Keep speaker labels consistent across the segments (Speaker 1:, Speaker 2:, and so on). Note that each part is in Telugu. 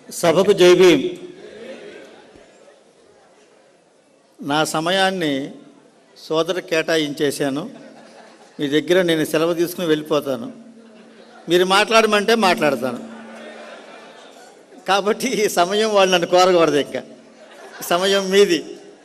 Speaker 1: సభకు జైబీ నా సమయాన్ని సోదరు కేటాయించేశాను మీ దగ్గర నేను సెలవు తీసుకుని వెళ్ళిపోతాను మీరు మాట్లాడమంటే మాట్లాడతాను కాబట్టి ఈ సమయం వాళ్ళు నన్ను కోరకూడదు ఇంకా ఈ సమయం మీది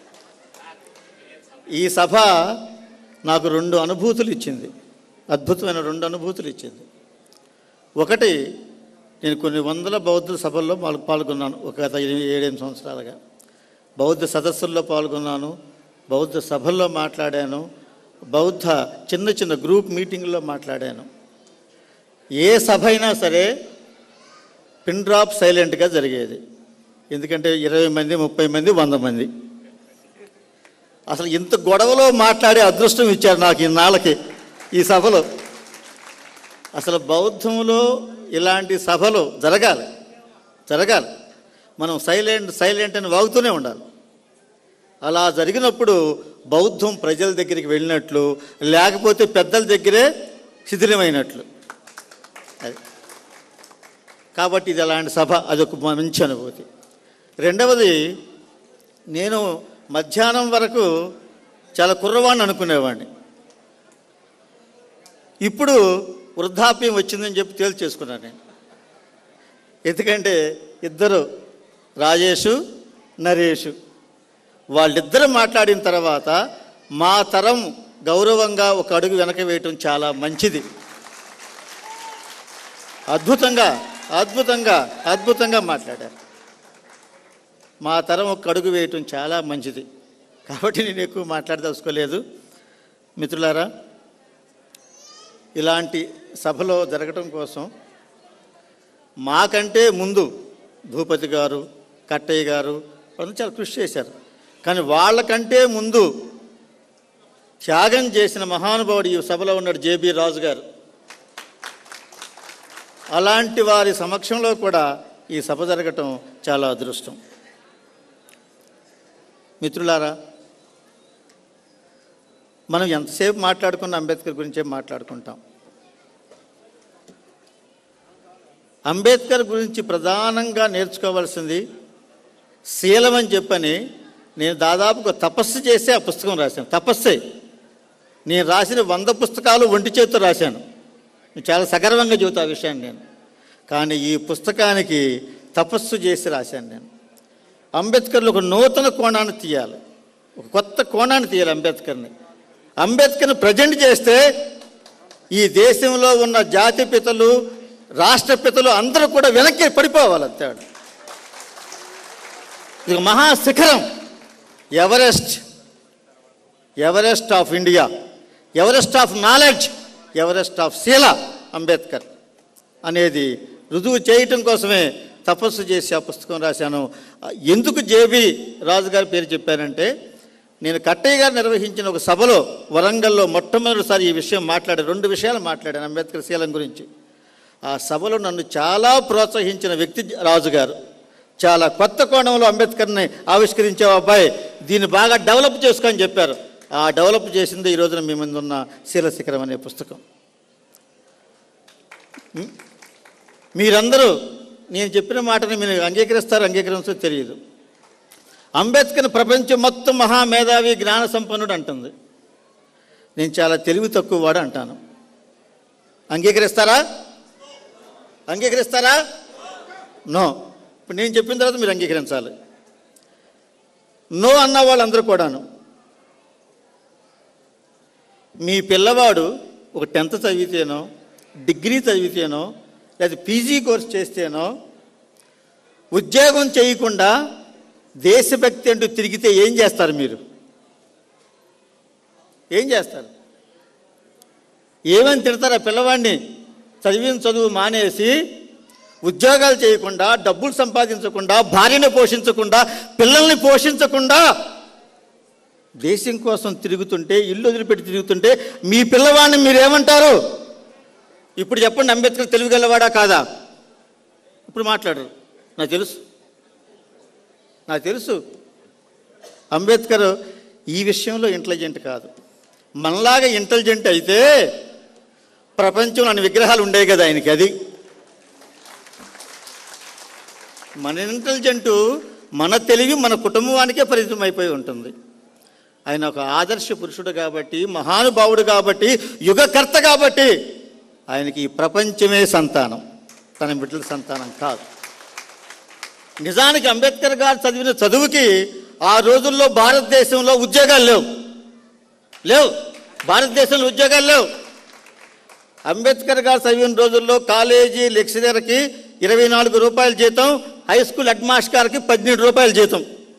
Speaker 1: ఈ సభ నాకు రెండు అనుభూతులు ఇచ్చింది అద్భుతమైన రెండు అనుభూతులు ఇచ్చింది ఒకటి నేను కొన్ని వందల బౌద్ధ సభల్లో పాల్ పాల్గొన్నాను ఒక గత ఎనిమిది ఏడెనిమిది సంవత్సరాలుగా బౌద్ధ సదస్సుల్లో పాల్గొన్నాను బౌద్ధ సభల్లో మాట్లాడాను బౌద్ధ చిన్న చిన్న గ్రూప్ మీటింగ్లో మాట్లాడాను ఏ సభ అయినా సరే పిన్ డ్రాప్ సైలెంట్గా జరిగేది ఎందుకంటే ఇరవై మంది ముప్పై మంది వంద మంది అసలు ఇంత గొడవలో మాట్లాడే అదృష్టం ఇచ్చారు నాకు ఇన్నాళ్ళకి ఈ సభలో అసలు బౌద్ధంలో ఇలాంటి సభలు జరగాలి జరగాలి మనం సైలెంట్ సైలెంట్ అని వాగుతూనే ఉండాలి అలా జరిగినప్పుడు బౌద్ధం ప్రజల దగ్గరికి వెళ్ళినట్లు లేకపోతే పెద్దల దగ్గరే శిథిలమైనట్లు అది కాబట్టి ఇది అలాంటి సభ అదొక మంచి అనుభూతి రెండవది నేను మధ్యాహ్నం వరకు చాలా కుర్రవాణ్ణి అనుకునేవాడిని ఇప్పుడు వృద్ధాప్యం వచ్చిందని చెప్పి తేల్చి చేసుకున్నాను నేను ఎందుకంటే ఇద్దరు రాజేషు నరేషు వాళ్ళిద్దరు మాట్లాడిన తర్వాత మా తరం గౌరవంగా ఒక అడుగు వెనక వేయటం చాలా మంచిది అద్భుతంగా అద్భుతంగా అద్భుతంగా మాట్లాడారు మా తరం ఒక అడుగు వేయటం చాలా మంచిది కాబట్టి నేను ఎక్కువ మాట్లాడదలుచుకోలేదు మిత్రులారా ఇలాంటి సభలో జరగటం కోసం మాకంటే ముందు భూపతి గారు కట్టయ్య గారు వాళ్ళందరూ చాలా కృషి చేశారు కానీ వాళ్ళకంటే ముందు త్యాగం చేసిన మహానుభావుడు ఈ సభలో ఉన్నాడు జేబీ రాజు గారు అలాంటి వారి సమక్షంలో కూడా ఈ సభ జరగటం చాలా అదృష్టం మిత్రులారా మనం ఎంతసేపు మాట్లాడుకున్న అంబేద్కర్ గురించే మాట్లాడుకుంటాం అంబేద్కర్ గురించి ప్రధానంగా నేర్చుకోవాల్సింది శీలం అని చెప్పని నేను దాదాపు ఒక తపస్సు చేసే ఆ పుస్తకం రాశాను తపస్సే నేను రాసిన వంద పుస్తకాలు ఒంటి చేతితో రాశాను నేను చాలా సగర్వంగా చెబుతా ఆ విషయాన్ని నేను కానీ ఈ పుస్తకానికి తపస్సు చేసి రాశాను నేను అంబేద్కర్లో ఒక నూతన కోణాన్ని తీయాలి ఒక కొత్త కోణాన్ని తీయాలి అంబేద్కర్ని అంబేద్కర్ని ప్రజెంట్ చేస్తే ఈ దేశంలో ఉన్న జాతి పితలు రాష్ట్ర పితలు అందరూ కూడా వెనక్కి పడిపోవాలి అంతేడు ఇది ఒక మహాశిఖరం Everest Everest of India Everest of knowledge Everest of శీల అంబేద్కర్ అనేది రుజువు చేయటం కోసమే తపస్సు చేసి ఆ పుస్తకం రాశాను ఎందుకు జేబి రాజు గారి పేరు చెప్పానంటే నేను కట్టయ్య గారు నిర్వహించిన ఒక సభలో వరంగల్లో మొట్టమొదటిసారి ఈ విషయం మాట్లాడే రెండు విషయాలు మాట్లాడాను అంబేద్కర్ శీలం గురించి ఆ సభలో నన్ను చాలా ప్రోత్సహించిన వ్యక్తి రాజు గారు చాలా కొత్త కోణంలో అంబేద్కర్ని ఆవిష్కరించే అబ్బాయి దీన్ని బాగా డెవలప్ చేసుకొని చెప్పారు ఆ డెవలప్ చేసింది ఈ రోజున మీ ముందు ఉన్న శీలశిఖరం అనే పుస్తకం ఉం? మీరందరూ నేను చెప్పిన మాటని మీరు అంగీకరిస్తారు అంగీకరించో తెలియదు అంబేద్కర్ ప్రపంచం మొత్తం మహామేధావి జ్ఞాన సంపన్నుడు అంటుంది నేను చాలా తెలివి తక్కువ వాడు అంటాను అంగీకరిస్తారా అంగీకరిస్తారా నో ఇప్పుడు నేను చెప్పిన తర్వాత మీరు అంగీకరించాలి నో అన్న వాళ్ళందరూ కూడాను మీ పిల్లవాడు ఒక టెన్త్ చదివితేనో డిగ్రీ చదివితేనో లేదా పీజీ కోర్స్ చేస్తేనో ఉద్యోగం చేయకుండా దేశభక్తి అంటూ తిరిగితే ఏం చేస్తారు మీరు ఏం చేస్తారు ఏమని తిడతారా పిల్లవాడిని చదివిన చదువు మానేసి ఉద్యోగాలు చేయకుండా డబ్బులు సంపాదించకుండా భార్యను పోషించకుండా పిల్లల్ని పోషించకుండా దేశం కోసం తిరుగుతుంటే ఇల్లు వదిలిపెట్టి తిరుగుతుంటే మీ పిల్లవాడిని మీరేమంటారు ఇప్పుడు చెప్పండి అంబేద్కర్ తెలివిగలవాడా కాదా ఇప్పుడు మాట్లాడరు నాకు తెలుసు నాకు తెలుసు అంబేద్కర్ ఈ విషయంలో ఇంటెలిజెంట్ కాదు మనలాగా ఇంటెలిజెంట్ అయితే ప్రపంచంలో అన్ని విగ్రహాలు ఉండేవి కదా ఆయనకి అది మన ఇంటెలిజెంట్ మన తెలివి మన కుటుంబానికే పరిమితం అయిపోయి ఉంటుంది ఆయన ఒక ఆదర్శ పురుషుడు కాబట్టి మహానుభావుడు కాబట్టి యుగకర్త కాబట్టి ఆయనకి ఈ ప్రపంచమే సంతానం తన బిడ్డల సంతానం కాదు నిజానికి అంబేద్కర్ గారు చదివిన చదువుకి ఆ రోజుల్లో భారతదేశంలో ఉద్యోగాలు లేవు లేవు భారతదేశంలో ఉద్యోగాలు లేవు అంబేద్కర్ గారు చదివిన రోజుల్లో కాలేజీ లెక్చరర్కి ఇరవై నాలుగు రూపాయల జీతం హై స్కూల్ హెడ్ మాస్టర్కి పద్దెనిమిది రూపాయల జీతం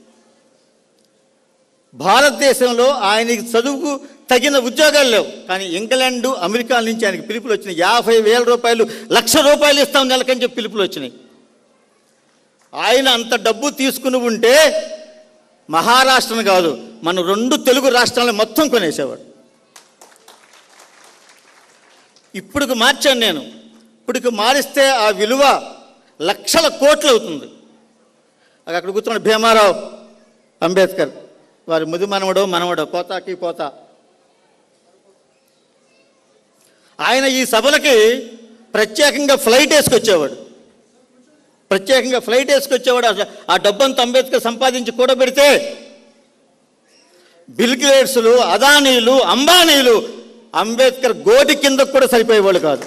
Speaker 1: భారతదేశంలో ఆయనకి చదువుకు తగిన ఉద్యోగాలు లేవు కానీ ఇంగ్లాండ్ అమెరికా నుంచి ఆయనకి పిలుపులు వచ్చినాయి యాభై వేల రూపాయలు లక్ష రూపాయలు ఇస్తాం నెలకని చెప్పి పిలుపులు వచ్చినాయి ఆయన అంత డబ్బు తీసుకుని ఉంటే మహారాష్ట్రను కాదు మన రెండు తెలుగు రాష్ట్రాలను మొత్తం కొనేసేవాడు ఇప్పుడుకు మార్చాను నేను ఇప్పుడుకు మారిస్తే ఆ విలువ లక్షల కోట్లు అవుతుంది అది అక్కడ కూర్చున్న భీమారావు అంబేద్కర్ వారి ముది మనవడో మనవడో పోతాకి పోతా ఆయన ఈ సభలకి ప్రత్యేకంగా ఫ్లైట్ వేసుకొచ్చేవాడు ప్రత్యేకంగా ఫ్లైట్ వేసుకొచ్చేవాడు ఆ- ఆ డబ్బంతా అంబేద్కర్ సంపాదించి కూడబెడితే బిల్ గేట్స్లు అదానీలు అంబానీలు అంబేద్కర్ గోటి కింద కూడా సరిపోయేవాళ్ళు కాదు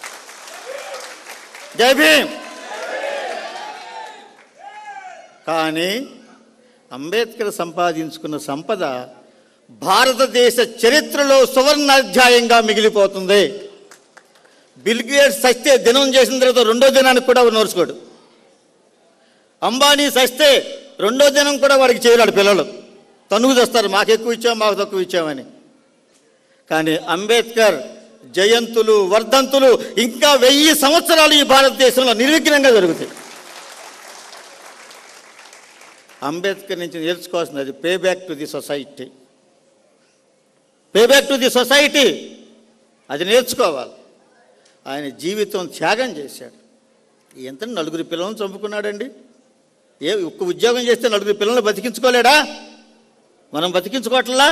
Speaker 1: జై భీమ్ కానీ అంబేద్కర్ సంపాదించుకున్న సంపద భారతదేశ చరిత్రలో సువర్ణాధ్యాయంగా మిగిలిపోతుంది బిల్ గేట్స్ సస్తే దినం చేసిన తర్వాత రెండో దినానికి కూడా నోర్చుకోడు అంబానీ సస్తే రెండో దినం కూడా వాడికి చేయలేడు పిల్లలు తనుగు చేస్తారు మాకు ఎక్కువ ఇచ్చాం మాకు తక్కువ ఇచ్చామని కానీ అంబేద్కర్ జయంతులు వర్ధంతులు ఇంకా వెయ్యి సంవత్సరాలు ఈ భారతదేశంలో నిర్విఘ్నంగా జరుగుతాయి అంబేద్కర్ నుంచి నేర్చుకోవాల్సింది అది pay back to the society pay back to the society అది నేర్చుకోవాలి ఆయన జీవితం త్యాగం చేశాడు ఎంత నలుగురు పిల్లలను చంపుకున్నాడండి ఏ ఒక్క ఉద్యోగం చేస్తే నలుగురు పిల్లల్ని బతికించుకోలేడా మనం బతికించుకోవట్లా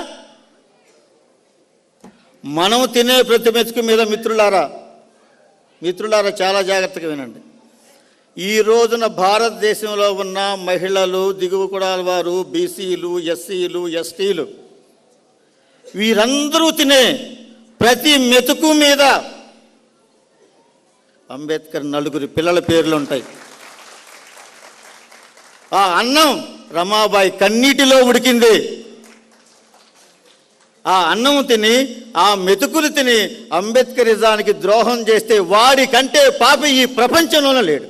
Speaker 1: మనం తినే ప్రతి మెతుకు మీద మిత్రులారా మిత్రులారా చాలా జాగ్రత్తగా వినండి ఈ రోజున భారతదేశంలో ఉన్న మహిళలు దిగువ కులాల వారు బీసీలు ఎస్సీలు ఎస్టీలు వీరందరూ తినే ప్రతి మెతుకు మీద అంబేద్కర్ నలుగురి పిల్లల పేర్లు ఉంటాయి ఆ అన్నం రమాబాయి కన్నీటిలో ఉడికింది ఆ అన్నం తిని ఆ మెతుకులు తిని అంబేద్కరిజానికి ద్రోహం చేస్తే వాడి కంటే పాపి ఈ ప్రపంచంలోనే లేడు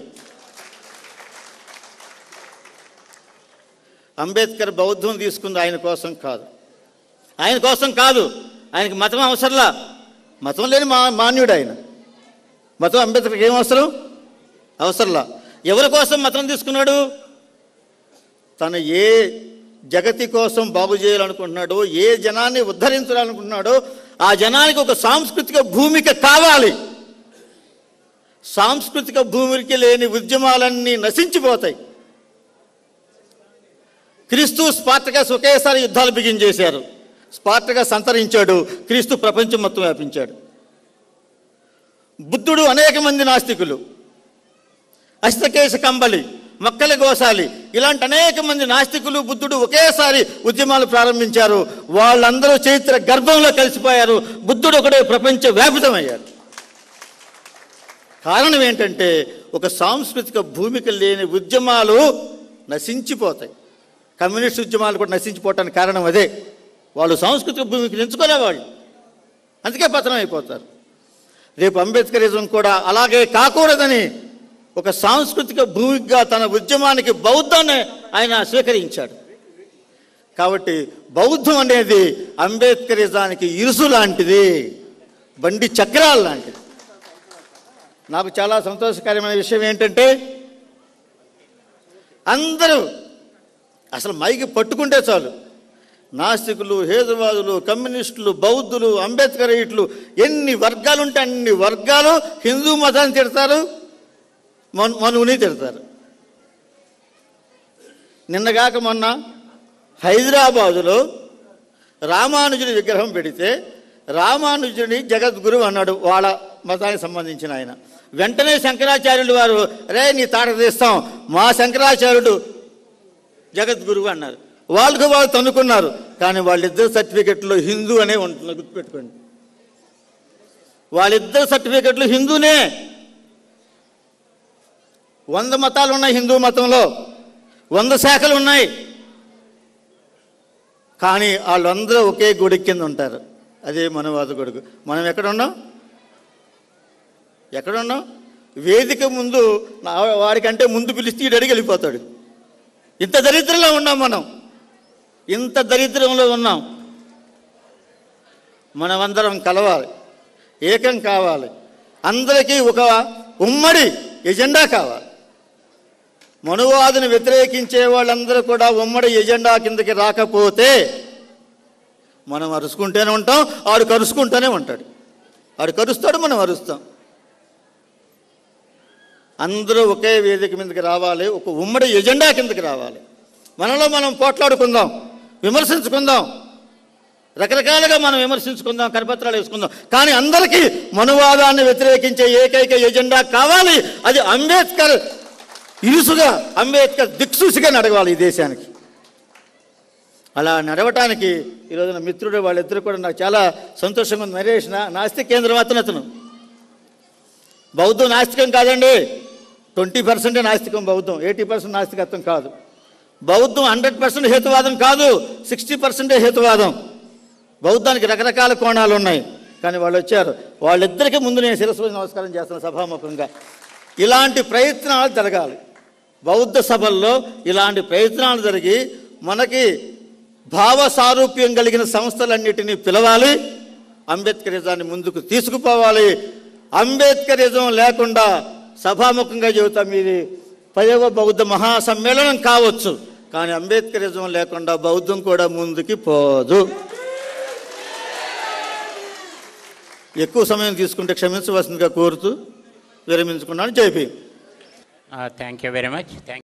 Speaker 1: అంబేద్కర్ బౌద్ధం తీసుకుంది ఆయన కోసం కాదు ఆయన కోసం కాదు ఆయనకి మతం అవసరంలా మతం లేని మా మాన్యుడు ఆయన మతం అంబేద్కర్కి ఏం అవసరం అవసరంలా ఎవరి కోసం మతం తీసుకున్నాడు తను ఏ జగతి కోసం బాగు చేయాలనుకుంటున్నాడో ఏ జనాన్ని ఉద్ధరించాలనుకుంటున్నాడో ఆ జనానికి ఒక సాంస్కృతిక భూమిక కావాలి సాంస్కృతిక భూమికి లేని ఉద్యమాలన్నీ నశించిపోతాయి క్రీస్తు స్పార్టకస్ ఒకేసారి యుద్ధాలు బిగించేశారు స్పార్టకస్ సంతరించాడు క్రీస్తు ప్రపంచం మొత్తం వ్యాపించాడు బుద్ధుడు అనేక మంది నాస్తికులు అష్టకేశ కంబలి మొక్కల గోసాలి ఇలాంటి అనేక మంది నాస్తికులు బుద్ధుడు ఒకేసారి ఉద్యమాలు ప్రారంభించారు వాళ్ళందరూ చరిత్ర గర్భంలో కలిసిపోయారు బుద్ధుడు ఒకడే ప్రపంచ వ్యాపితమయ్యాడు కారణం ఏంటంటే ఒక సాంస్కృతిక భూమిక లేని ఉద్యమాలు నశించిపోతాయి కమ్యూనిస్ట్ ఉద్యమాలు కూడా నశించిపోవటానికి కారణం అదే వాళ్ళు సాంస్కృతిక భూమికి ఎంచుకోలే వాళ్ళు అందుకే పతనం అయిపోతారు రేపు అంబేద్కరిజం కూడా అలాగే కాకూడదని ఒక సాంస్కృతిక భూమిగా తన ఉద్యమానికి బౌద్ధాన్ని ఆయన స్వీకరించాడు కాబట్టి బౌద్ధం అనేది అంబేద్కరిజానికి ఇరుసు లాంటిది బండి చక్రాలు లాంటిది నాకు చాలా సంతోషకరమైన విషయం ఏంటంటే అందరూ అసలు మైకి పట్టుకుంటే చాలు నాస్తికులు హేతువాదులు కమ్యూనిస్టులు బౌద్ధులు అంబేద్కరీట్లు ఎన్ని వర్గాలు ఉంటే అన్ని వర్గాలు హిందూ మతాన్ని తిడతారు మను మనువుని తిడతారు నిన్నగాక మొన్న హైదరాబాదులో రామానుజుడి విగ్రహం పెడితే రామానుజుడిని జగద్గురు అన్నాడు వాళ్ళ మతానికి సంబంధించిన ఆయన వెంటనే శంకరాచార్యులు వారు రే నీ తాట తీస్తాం మా శంకరాచార్యుడు జగద్గురువు అన్నారు వాళ్ళకు వాళ్ళు తన్నుకున్నారు కానీ వాళ్ళిద్దరు సర్టిఫికెట్లో హిందూ అనే ఉంటుంది గుర్తుపెట్టుకోండి వాళ్ళిద్దరు సర్టిఫికెట్లు హిందూనే వంద మతాలు ఉన్నాయి హిందూ మతంలో వంద శాఖలు ఉన్నాయి కానీ వాళ్ళందరూ ఒకే గుడి కింద ఉంటారు అదే మనవాద గొడుగు మనం ఎక్కడ ఉన్నాం ఎక్కడ ఉన్నాం వేదిక ముందు నా వాడికంటే ముందు పిలిస్తే ఈడు అడిగి వెళ్ళిపోతాడు ఇంత దరిద్రంలో ఉన్నాం మనం ఇంత దరిద్రంలో ఉన్నాం మనమందరం కలవాలి ఏకం కావాలి అందరికీ ఒక ఉమ్మడి ఎజెండా కావాలి మనువాదిని వ్యతిరేకించే వాళ్ళందరూ కూడా ఉమ్మడి ఎజెండా కిందకి రాకపోతే మనం అరుచుకుంటూనే ఉంటాం ఆడు కరుచుకుంటూనే ఉంటాడు ఆడు కరుస్తాడు మనం అరుస్తాం అందరూ ఒకే వేదిక మీదకి రావాలి ఒక ఉమ్మడి ఎజెండా కిందకి రావాలి మనలో మనం పోట్లాడుకుందాం విమర్శించుకుందాం రకరకాలుగా మనం విమర్శించుకుందాం కరపత్రాలు వేసుకుందాం కానీ అందరికీ మనువాదాన్ని వ్యతిరేకించే ఏకైక ఎజెండా కావాలి అది అంబేద్కర్ ఇరుసుగా అంబేద్కర్ దిక్సూసిగా నడవాలి ఈ దేశానికి అలా నడవటానికి ఈరోజు నా మిత్రుడు వాళ్ళిద్దరు కూడా నాకు చాలా సంతోషంగా ఉంది నరేష్ నా నాస్తిక కేంద్రం అతను అతను బౌద్ధం నాస్తికం కాదండి ట్వంటీ పర్సెంటే నాస్తికం బౌద్ధం ఎయిటీ పర్సెంట్ నాస్తికత్వం కాదు బౌద్ధం హండ్రెడ్ పర్సెంట్ హేతువాదం కాదు సిక్స్టీ పర్సెంటే హేతువాదం బౌద్ధానికి రకరకాల కోణాలు ఉన్నాయి కానీ వాళ్ళు వచ్చారు వాళ్ళిద్దరికీ ముందు నేను శిరస్సు వంచి నమస్కారం చేస్తాను సభాముఖంగా ఇలాంటి ప్రయత్నాలు జరగాలి బౌద్ధ సభల్లో ఇలాంటి ప్రయత్నాలు జరిగి మనకి భావ సారూప్యం కలిగిన సంస్థలన్నిటినీ పిలవాలి అంబేద్కరిజాన్ని ముందుకు తీసుకుపోవాలి అంబేద్కరిజం లేకుండా సభాముఖంగా చెబుతాం ఇది పదవ బౌద్ధ మహాసమ్మేళనం కావచ్చు కానీ అంబేద్కరిజం లేకుండా బౌద్ధం కూడా ముందుకి పోదు ఎక్కువ సమయం తీసుకుంటే క్షమించవలసిందిగా కోరుతూ విరమించుకున్నాను జైపీ
Speaker 2: thank you very much thank